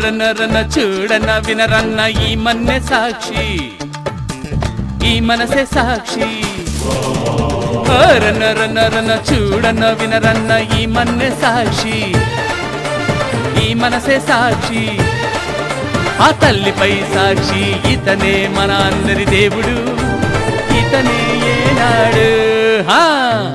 రన్న రన్న చూడన్న వినరన్న ఈ మన్నె సాక్షి ఈ మనసే సాక్షి ఓ రన్న రన్న రన్న చూడన్న వినరన్న ఈ మన్నె సాక్షి ఈ మనసే సాక్షి ఆ తల్లిపై సాక్షి ఇతనే మన అందరి దేవుడు ఇతనే ఏనాడు హా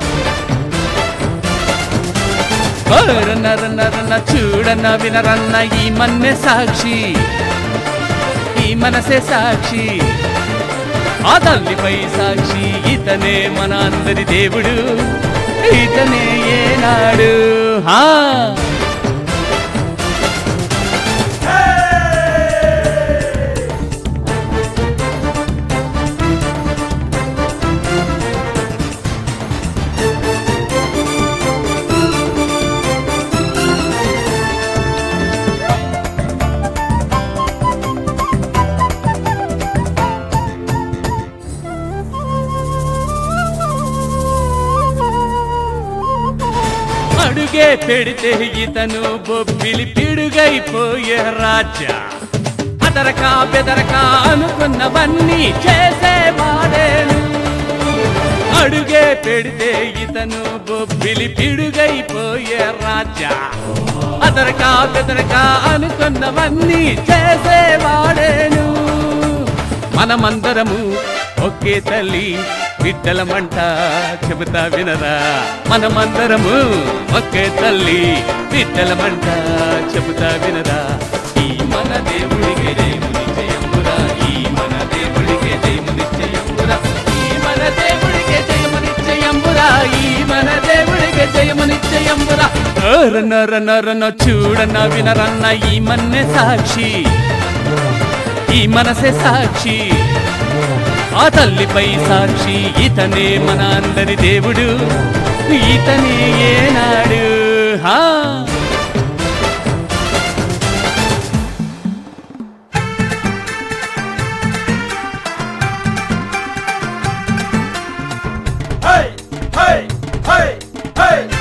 ఓ రన్న రన్న రన్న చూడన్న వినరన్న ఈ మన్నె సాక్షి ఈ మనసే సాక్షి ఆ తల్లిపై సాక్షి ఇతనే మన అందరి దేవుడు ఇతనే ఏనాడు హా అడుగే పెడితే ఇతను బొబ్బిలి పిడుగైపోయే రాజా అదరకా బెదరకా అనుకున్నవన్నీ చేసేవాడేను అడుగే పెడితే ఇతను బొబ్బిలి పిడుగైపోయే రాజా అదరకా బెదరకా అనుకున్నవన్నీ చేసేవాడేను మనమందరము ఒకే తల్లి బిడ్డలమంట చెబుతా వినరా మనమందరము ఒకే తల్లి బిడ్డలమంట చెబుతా వినరా ఈ మన దేవుడికి జయముని జయమురా ఈ మన దేవుడికి జయముని జయమురా ఈ మన దేవుడికి జయముని జయమురా ఈ మన దేవుడికి జయముని జయమురా రన్న రన్న రన్న చూడన్న వినరన్న ఈ మన్నె సాక్షి ఈ మనసే సాక్షి ఆ తల్లిపై సాక్షి ఇతనే మన అందరి దేవుడు ఇతనే ఏనాడు హా Hey, hey, hey, hey.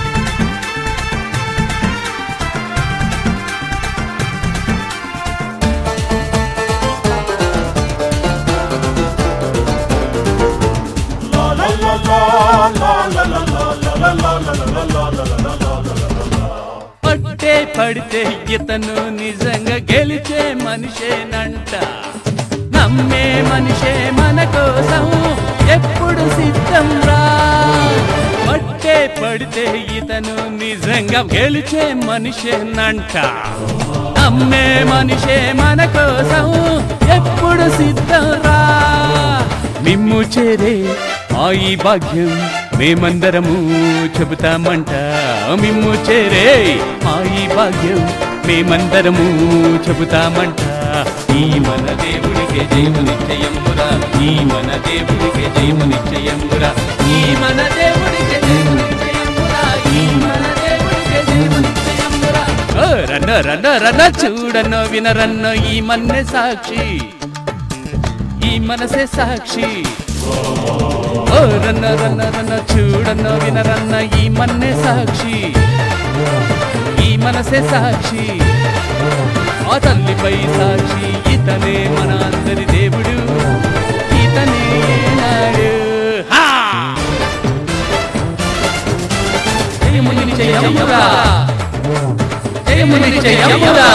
La la la la la la la la la la la la la la la la la పట్టే పడితే ఇతను నిజంగా గెలిచే మనిషేనంట నమ్మే మనిషే మన కోసం ఎప్పుడు సిద్ధం రా పట్టే పడితే ఇతను నిజంగా గెలిచే మనిషేనంట నమ్మే మనిషే మన కోసం ఎప్పుడు సిద్ధం రా మిమ్ము చేరే ఆ ఈ భాగ్యం మేమందరము చెబుతామంట మిమ్ము చేరే ఆ ఈ భాగ్యం మేమందరము చెబుతామంట ఈ మన దేవుడికి జయము నిశ్చయమురా ఈ మన దేవుడికి జయము నిశ్చయమురా ఈ మన దేవుడికి జయము నిశ్చయమురా ఈ మన దేవుడికి జయము నిశ్చయమురా ఓ రన్న రన్న రన్న చూడన్నో వినరన్నో ఈ మన్నె సాక్షి ఈ మనసే సాక్షి ఓ రన్న రన్న రన్న చూడన్న వినరన్న ఈ మన్నే సాక్షి ఈ మనసే సాక్షి ఆ తల్లిపై సాక్షి ఇతనే మన అందరి దేవుడు ఇతనే నాడు హా! జయముని జయమురా జయముని జయమురా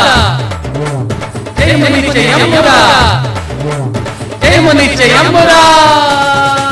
జయముని జయమురా జయముని జయమురా